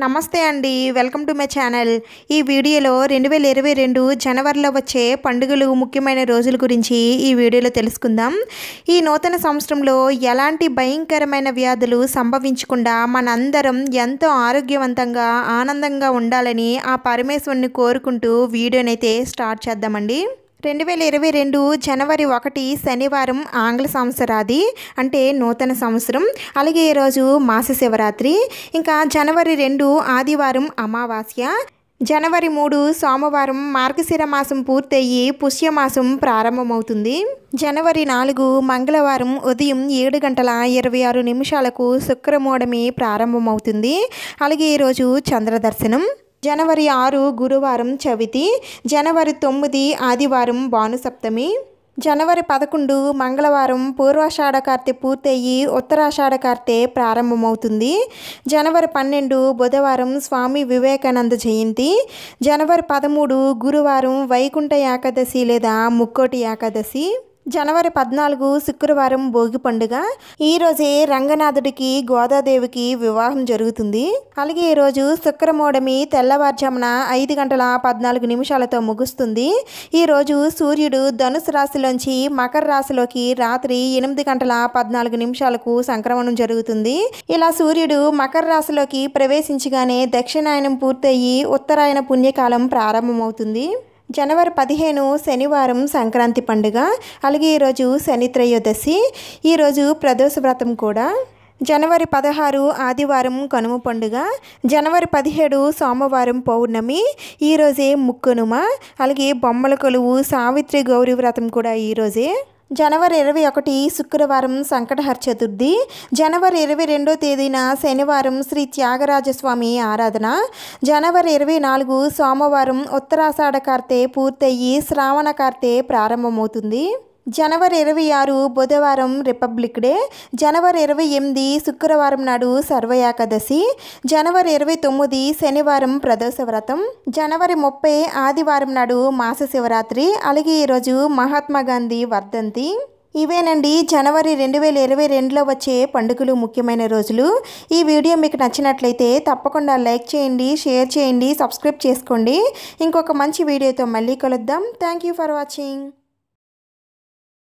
నమస్తే అండి welcome to my channel ఈ వీడియోలో రెండు వేల ఇరవై రెండు జనవరిలో వచ్చే పండుగలు ముఖ్యమైన రోజుల గురించి ఈ వీడియోలో తెలుసుకుందాం ఈ నూతన సంవత్సరంలో ఎలాంటి భయంకరమైన వ్యాధులు సంభవించకుండా మనందరం ఎంతో ఆరోగ్యవంతంగా ఆనందంగా ఉండాలని ఆ పరమేశ్వరుని కోరుకుంటూ వీడియోనైతే స్టార్ట్ చేద్దామండి రెండు వేల ఇరవై రెండు జనవరి ఒకటి శనివారం ఆంగ్ల సంవత్సరాది అంటే నూతన సంవత్సరం అలాగే ఈరోజు మాస శివరాత్రి ఇంకా జనవరి రెండు ఆదివారం అమావాస్య జనవరి మూడు సోమవారం మార్గశిర మాసం పూర్తయ్యి పుష్యమాసం ప్రారంభమవుతుంది జనవరి నాలుగు మంగళవారం ఉదయం ఏడు గంటల ఇరవై ఆరు నిమిషాలకు శుక్రమూఢమి ప్రారంభమవుతుంది అలాగే ఈరోజు చంద్రదర్శనం జనవరి ఆరు గురువారం చవితి జనవరి తొమ్మిది ఆదివారం భానుసప్తమి జనవరి పదకొండు మంగళవారం పూర్వాషాఢ కార్తె పూర్తయి ఉత్తరాషాఢ కార్తె ప్రారంభమవుతుంది జనవరి పన్నెండు బుధవారం స్వామి వివేకానంద జయంతి జనవరి పదమూడు గురువారం వైకుంఠ ఏకాదశి లేదా ముక్కోటి ఏకాదశి జనవరి పద్నాలుగు శుక్రవారం భోగి పండుగ ఈ రోజే రంగనాథుడికి గోదాదేవికి వివాహం జరుగుతుంది అలాగే ఈరోజు శుక్రమూఢమి తెల్లవారుజామున ఐదు గంటల పద్నాలుగు నిమిషాలతో ముగుస్తుంది ఈ రోజు సూర్యుడు ధనుసు రాశిలోంచి మకర రాశిలోకి రాత్రి ఎనిమిది గంటల పద్నాలుగు నిమిషాలకు సంక్రమణం జరుగుతుంది ఇలా సూర్యుడు మకర రాశిలోకి ప్రవేశించగానే దక్షిణాయనం పూర్తయి ఉత్తరాయణ పుణ్యకాలం ప్రారంభమవుతుంది జనవరి పదిహేను శనివారం సంక్రాంతి పండుగ అలాగే ఈరోజు శని త్రయోదశి ఈరోజు ప్రదోష వ్రతం కూడా జనవరి పదహారు ఆదివారం కనుమ పండుగ జనవరి పదిహేడు సోమవారం పౌర్ణమి ఈరోజే ముక్కనుమ అలాగే బొమ్మల కొలువు సావిత్రి గౌరీ వ్రతం కూడా ఈరోజే జనవరి ఇరవై ఒకటి శుక్రవారం సంకటహర చతుర్థి జనవరి ఇరవై రెండో తేదీన శనివారం శ్రీ త్యాగరాజస్వామి ఆరాధన జనవరి ఇరవై నాలుగు సోమవారం ఉత్తరాషాఢ కార్తె పూర్తయి శ్రావణ కార్తె ప్రారంభమవుతుంది జనవరి ఇరవై ఆరు బుధవారం రిపబ్లిక్ డే జనవరి ఇరవై ఎనిమిది శుక్రవారం నాడు సర్వ ఏకాదశి జనవరి ఇరవై తొమ్మిది శనివారం ప్రదోష వ్రతం జనవరి ముప్పై ఆదివారం నాడు మాస శివరాత్రి అలాగే ఈరోజు మహాత్మా గాంధీ వర్ధంతి ఇవేనండి జనవరి రెండు వేల ఇరవై రెండులో వచ్చే పండుగలు ముఖ్యమైన రోజులు ఈ వీడియో మీకు నచ్చినట్లయితే తప్పకుండా లైక్ చేయండి షేర్ చేయండి సబ్స్క్రైబ్ చేసుకోండి ఇంకొక మంచి వీడియోతో మళ్ళీ కలుద్దాం థ్యాంక్ యూ ఫర్ వాచింగ్